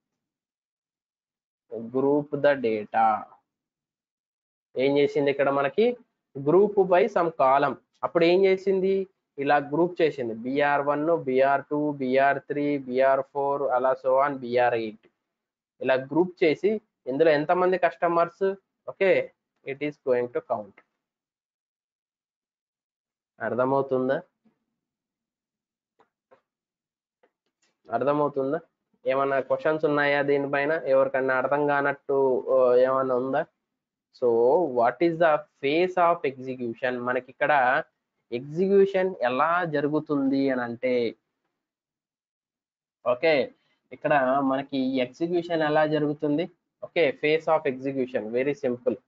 group the data ఏం చేసింది ఇక్కడ మనకి group by some కాలం అప్పుడు ఏం చేసింది ఇలా గ్రూప్ చేసింది BR one BR two BR three BR four అలా సో ఆన్ బిఆర్ ఎయిట్ ఇలా గ్రూప్ చేసి ఇందులో ఎంతమంది customers okay it is going to count అర్థమవుతుందా అర్థమవుతుందా ఏమన్నా క్వశ్చన్స్ ఉన్నాయా దీనిపైన ఎవరికన్నా అర్థం కానట్టు ఆ, ఏమన్నా ఉందా so what is the phase of execution మనకి ఇక్కడ ఎగ్జిక్యూషన్ ఎలా జరుగుతుంది అని అంటే ఓకే ఇక్కడ మనకి ఎగ్జిక్యూషన్ ఎలా జరుగుతుంది okay phase of execution very simple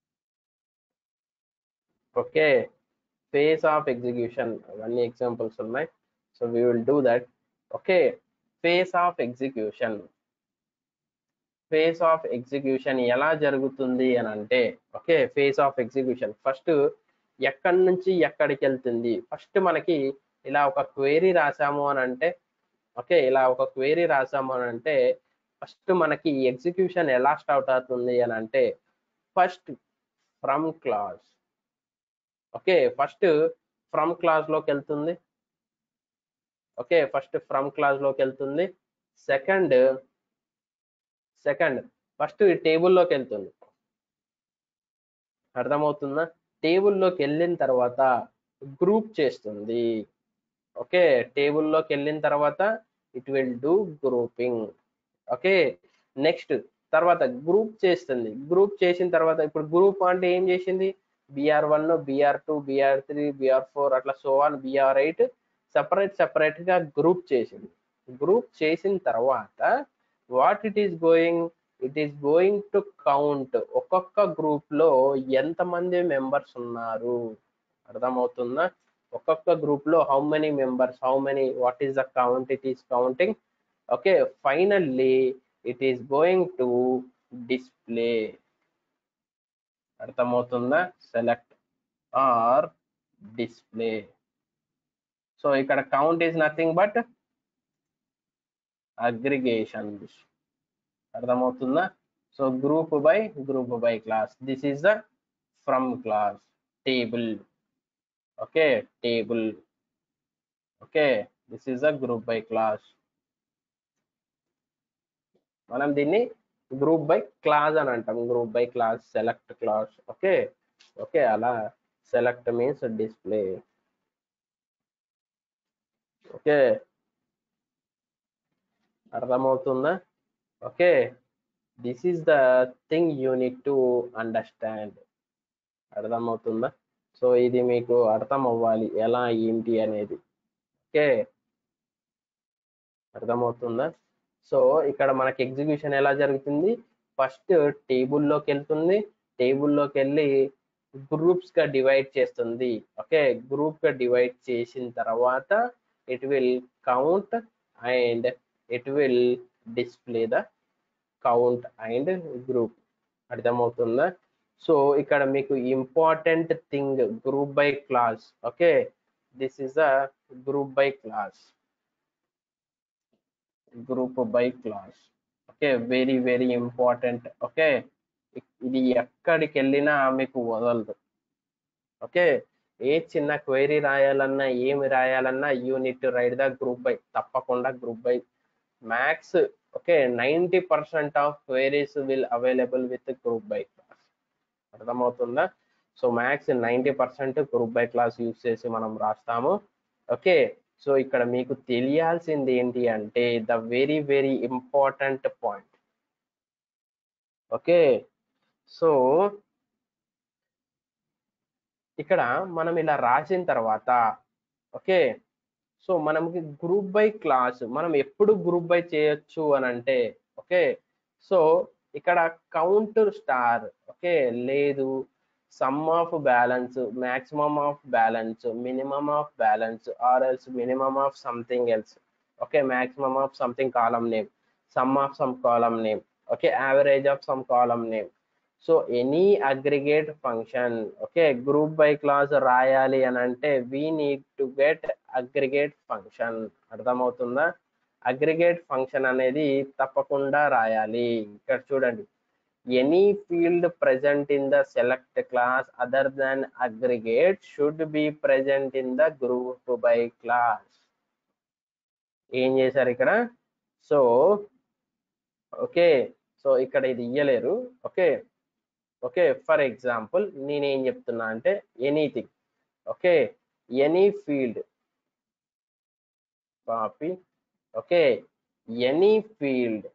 okay phase of execution అవన్నీ ఎగ్జాంపుల్స్ ఉన్నాయి so we will do that okay phase of execution phase of execution ఎలా జరుగుతుంది అని అంటే okay phase of execution first ఎక్కడి నుంచి ఎక్కడికి వెళ్తుంది ఫస్ట్ మనకి ఇలా ఒక క్వేరీ రాసాము అని అంటే ఓకే ఇలా ఒక క్వేరీ రాసాము అని అంటే ఫస్ట్ మనకి ఎగ్జిక్యూషన్ ఎలా స్టార్ట్ అవుతుంది అని అంటే first from clause okay first from clause లోకి వెళ్తుంది ఓకే ఫస్ట్ ఫ్రమ్ క్లాస్ లోకి వెళ్తుంది సెకండ్ సెకండ్ ఫస్ట్ టేబుల్లోకి వెళ్తుంది అర్థమవుతుందా టేబుల్లోకి వెళ్ళిన తర్వాత గ్రూప్ చేస్తుంది ఓకే టేబుల్లోకి వెళ్ళిన తర్వాత it will do grouping okay next తర్వాత గ్రూప్ చేస్తుంది గ్రూప్ చేసిన తర్వాత ఇప్పుడు గ్రూప్ అంటే ఏం చేసింది BR one BR two BR three BR four అట్లా so one BR eight separate separate గా గ్రూప్ చేసింది గ్రూప్ చేసిన తర్వాత what it is going it is going to count ఒక్కొక్క గ్రూప్ లో ఎంతమంది మెంబర్స్ ఉన్నారు అర్థమవుతుందా ఒక్కొక్క గ్రూప్ లో how many members how many what is the count it is counting okay finally it is going to display అర్థమవుతుందా select or display so ఇక్కడ count is nothing but aggregations అర్థమవుతుందా so group by group by clause this is the from clause table okay table okay this is the group by clause మనం దీన్ని group by clause అని అంటాం group by clause select clause okay okay అలా select means display okay అర్థమవుతుందా okay this is the thing you need to understand అర్థమవుతుందా so ఇది మీకు అర్థం అవ్వాలి ఎలా ఏంటి అనేది ఓకే అర్థమవుతుందా సో ఇక్కడ మనకి ఎగ్జిక్యూషన్ ఎలా జరుగుతుంది ఫస్ట్ టేబుల్లోకి వెళ్తుంది టేబుల్లోకి వెళ్ళి గ్రూప్స్ గా డివైడ్ చేస్తుంది ఓకే గ్రూప్ గా డివైడ్ చేసిన తర్వాత it will count and it will display the count and group అర్థమవుతుందా సో ఇక్కడ మీకు important thing group by clause okay this is a group by clause group by clause okay very very important okay ఇది ఎక్కడికి వెళ్ళినా మీకు వదలదు okay ఏ చిన్న query రాయాలన్నా ఏమి రాయాలన్నా you need write the group by తప్పకుండా group by maths okay ninety percent of queries will available with group by clause అర్థమవుతుందా so maths ninety percent group by clause use చేసి మనం రాస్తాము ఓకే సో ఇక్కడ మీకు తెలియాల్సింది ఏంటి అంటే the very very important point okay so ఇక్కడ మనం ఇలా రాసిన తర్వాత ఓకే సో మనకి గ్రూప్ బై క్లాస్ మనం ఎప్పుడు గ్రూప్ బై చేయొచ్చు అని అంటే ఓకే సో ఇక్కడ కౌంట్ స్టార్ ఓకే లేదు sum of balance maximum of balance minimum of balance or else minimum of something else okay maximum of something column name sum of some column name okay average of some column name so any aggregate function okay group by clause రాయాలి అని అంటే we need to get aggregate function అర్థమవుతుందా aggregate function అనేది తప్పకుండా రాయాలి ఇక్కడ చూడండి any field present in the select class other than aggregate should be present in the group by class ఏం చేశారు ఇక్కడ సో ఓకే సో ఇక్కడ ఇది ఇయ్యలేరు ఓకే ఓకే ఫర్ ఎగ్జాంపుల్ నేనేం చెప్తున్నా అంటే anything okay any field copy okay any field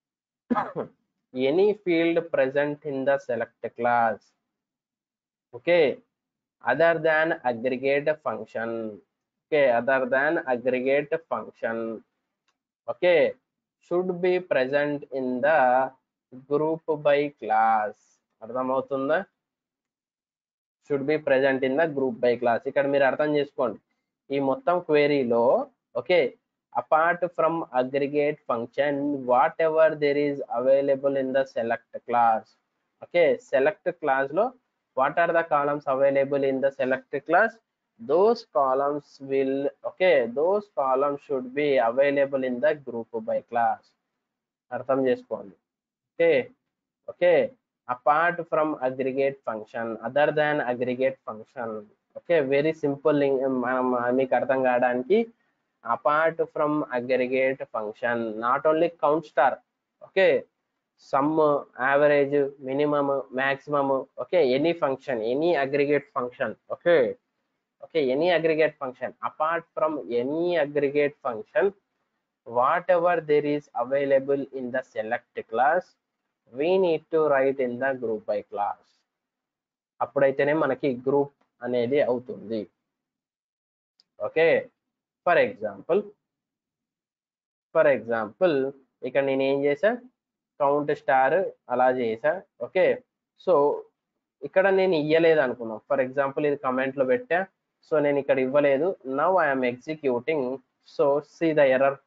any field present in the select class okay other than aggregate function okay other than aggregate function okay should be present in the group by class అర్థమవుతుందా should be present in the group by clause ఇక్కడ మీరు అర్థం చేసుకోండి ఈ మొత్తం క్వెరీలో okay apart from aggregate function whatever there is available in the select class okay select class lo what are the columns available in the select class those columns will okay those columns should be available in the group by class అర్థం చేసుకోండి okay okay apart from aggregate function other than aggregate function okay very simple మనం మీకు అర్థం కావడానికి apart from aggregate function not only count star okay sum average minimum maximum okay any function any aggregate function okay okay any aggregate function apart from any aggregate function whatever there is available in the select class we need to write in the group by class అప్పుడైతేనే మనకి group అనేది అవుతుంది okay for example for example ఇక్కడ నేను ఏం చేసా count star అలా చేసా okay so ఇక్కడ నేను ఇయ్యలేదు అనుకున్నాం ఫర్ ఎగ్జాంపుల్ ఇది comment లో పెట్టా సో నేను ఇక్కడ ఇవ్వలేదు now I'm executing so see the error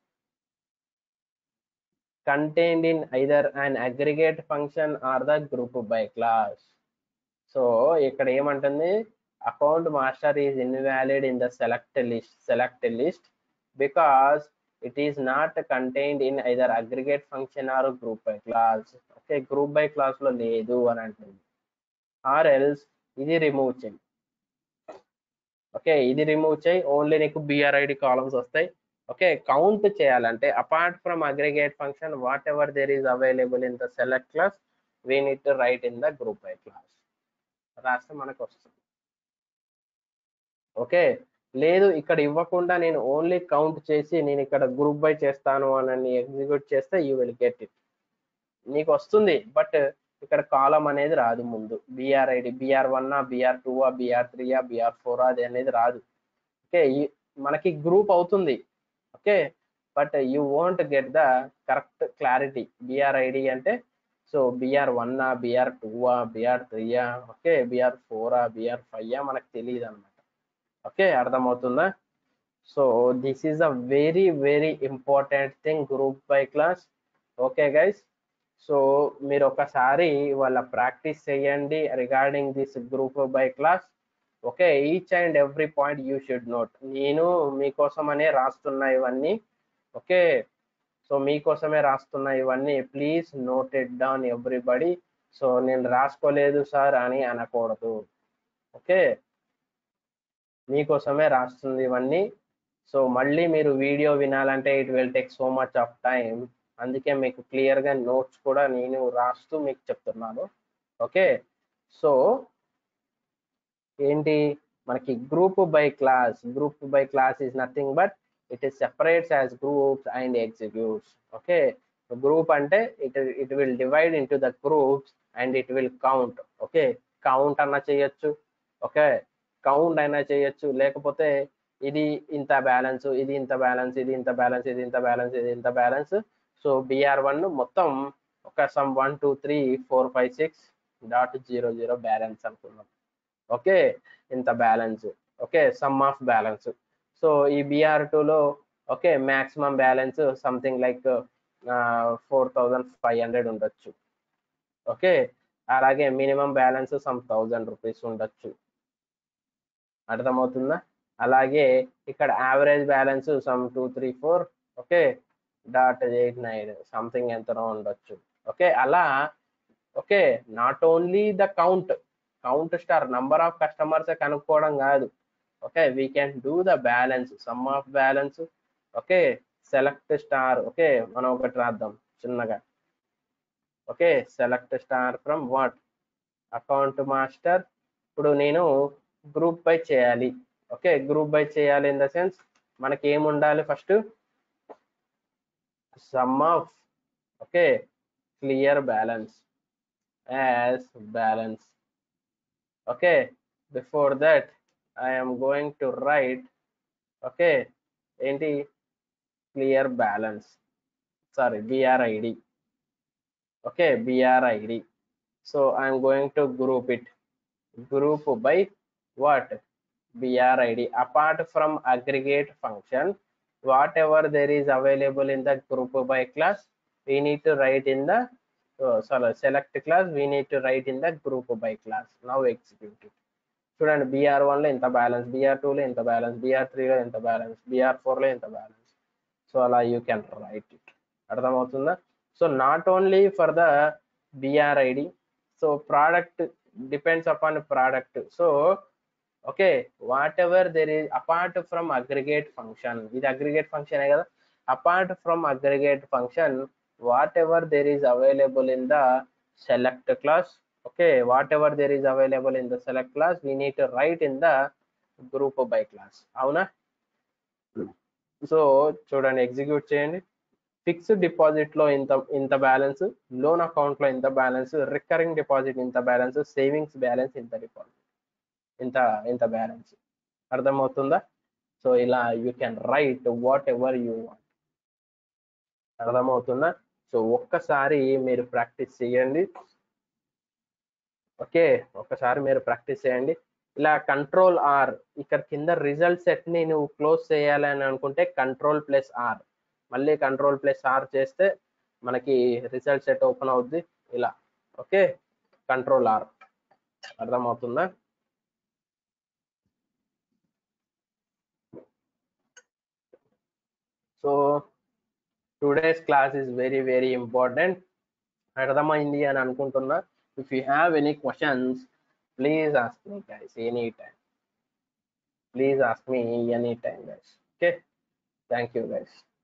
contained in either an aggregate function or the group by class సో ఇక్కడ ఏమంటుంది account master is invalid in the select list select list because it is not contained in either aggregate function or group by clause okay group by clause లో లేదు అని అంటుంది or else ఇది remove చేయి okay ఇది remove చేయి only నీకు BRID columns వస్తాయి ఓకే కౌంట్ చేయాలంటే apart from aggregate function whatever there is available in the select clause we need to write in the group by clause రాస్తే మనకు వస్తుంది ఓకే లేదు ఇక్కడ ఇవ్వకుండా నేను ఓన్లీ కౌంట్ చేసి నేను ఇక్కడ గ్రూప్ బై చేస్తాను అని ఎగ్జిక్యూట్ చేస్తే యూ విల్ గెట్ ఇట్ నీకు వస్తుంది బట్ ఇక్కడ కాలం అనేది రాదు ముందు BR ID BR one BR two BR three BR four అది అనేది రాదు ఓకే మనకి గ్రూప్ అవుతుంది okay but you won't get the correct clarity BRID అంటే సో బిఆర్ వన్నా బిఆర్ టూవా బిఆర్ త్రీయా ఓకే బిఆర్ ఫోరా బిఆర్ ఫైవ్ మనకు తెలియదు అనమాట ఓకే అర్థమవుతుందా so this is a very very important thing group by clause okay guys so మీరు ఒకసారి వాళ్ళ ప్రాక్టీస్ చేయండి regarding this group by clause okay each and every point you should note నేను మీకోసమనే రాస్తున్నా ఇవన్నీ ఓకే సో మీకోసమే రాస్తున్నా ఇవన్నీ please note it down everybody so నేను రాసుకోలేదు సార్ అని అనకూడదు ఓకే మీకోసమే రాస్తుంది ఇవన్నీ సో మళ్ళీ మీరు వీడియో వినాలంటే it will take so much of time అందుకే మీకు క్లియర్గా నోట్స్ కూడా నేను రాస్తూ మీకు చెప్తున్నాను ఓకే సో ఏంటి మనకి group by clause group by clause is nothing but it is separates as groups and executes okay group అంటే it it will divide in the groups and it will count okay count అన్నా చేయొచ్చు okay count అయినా చేయొచ్చు లేకపోతే ఇది ఇంత balance ఇది ఇంత బ్యాలెన్స్ ఇది ఇంత బ్యాలెన్స్ ఇది ఇంత బ్యాలెన్స్ ఇది ఇంత బ్యాలెన్స్ సో బిఆర్ వన్ మొత్తం ఒక sum one two three four five six dot zero zero balance అనుకున్నాం ఓకే ఇంత balance okay sum of balance so ఈ బిఆర్ టూలో okay maximum balance something like four thousand five hundred ఉండొచ్చు okay అలాగే minimum balance some thousand rupees ఉండొచ్చు అర్థమవుతుందా అలాగే ఇక్కడ average balance some two three four okay dot eight nine something ఎంతనో ఉండొచ్చు ఓకే అలా okay not only the count count star number of customers కనుక్కోవడం కాదు okay we can do the balance sum of balance okay select star okay మనం ఒకటి రాద్దాం చిన్నగా okay select star from what account master ఇప్పుడు నేను group by చేయాలి okay group by చేయాలి ఇన్ ద సెన్స్ మనకి ఏం ఉండాలి first sum of okay clear balance as balance okay before that I am going to write okay ఏంటి clear balance sorry BRID okay BRID so I'm going to group it group by what BRID apart from aggregate function whatever there is available in the group by class we need to write in the uh, sorry select class we need to write in the group by class now execute it చూడండి BR one లో ఎంత balance BR two లో ఎంత balance BR three లో ఎంత balance BR four లో ఎంత balance so అలా యూ కెన్ రైట్ ఇట్ అర్థమవుతుందా so not only for the BRID so product depends upon product so okay whatever there is apart from aggregate function ఇది aggregate function కదా apart from aggregate function whatever there is available in the select clause okay whatever there is available in the select clause we need to write in the group by clause అవునా so చూడండి execute చేయండి fixed deposit లో ఇంత ఇంత balance loan account లో ఇంత balance recurring deposit ఇంత balance savings balance ఇంత డిపాజిట్ ఇంత ఇంత బ్యాలెన్స్ అర్థమవుతుందా సో ఇలా you can write whatever you want అర్థమవుతుందా సో ఒక్కసారి మీరు ప్రాక్టీస్ చేయండి ఓకే ఒక్కసారి మీరు ప్రాక్టీస్ చేయండి ఇలా కంట్రోల్ ఆర్ ఇక్కడ కింద రిజల్ట్ సెట్ ని నువ్వు క్లోజ్ చేయాలని అనుకుంటే కంట్రోల్ ప్లస్ ఆర్ మళ్ళీ కంట్రోల్ ప్లస్ ఆర్ చేస్తే మనకి రిజల్ట్ సెట్ ఓపెన్ అవుద్ది ఇలా ఓకే కంట్రోల్ ఆర్ అర్థమవుతుందా so today's class is very very important అర్థమైంది అని అనుకుంటున్నా if you have any questions please ask me guys any time please ask me any time guys okay thank you guys